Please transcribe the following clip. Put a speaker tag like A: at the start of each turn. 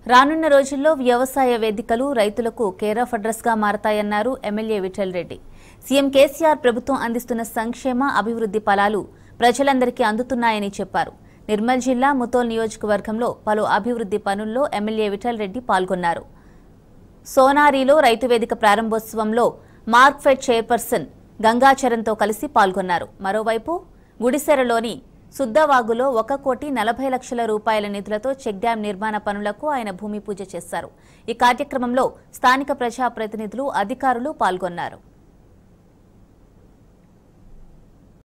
A: రానున్న రోజుల్లో వ్యవసాయ వేదికలు రైతులకు కేర్ ఆఫ్ అడ్రస్ గా మారతాయన్నారు ఎమ్మెల్యే విఠల్ రెడ్డి సీఎం కేసీఆర్ ప్రభుత్వం అందిస్తున్న సంక్షేమ అభివృద్ధి ఫలాలు ప్రజలందరికీ అందుతున్నాయని చెప్పారు నిర్మల్ జిల్లా ముతోల్ నియోజకవర్గంలో పలు అభివృద్ధి పనుల్లో ఎమ్మెల్యే విఠల్ రెడ్డి పాల్గొన్నారు సోనారిలో రైతు వేదిక ప్రారంభోత్సవంలో మార్క్ఫెడ్ చైర్పర్సన్ గంగాచరణ్తో కలిసి పాల్గొన్నారు మరోవైపు గుడిసెరలోని సుద్దవాగులో ఒక కోటి నలభై లక్షల రూపాయల నిధులతో చెక్ డ్యాం నిర్మాణ పనులకు ఆయన భూమి పూజ చేశారు ఈ కార్యక్రమంలో స్థానిక ప్రజాప్రతినిధులు అధికారులు పాల్గొన్నారు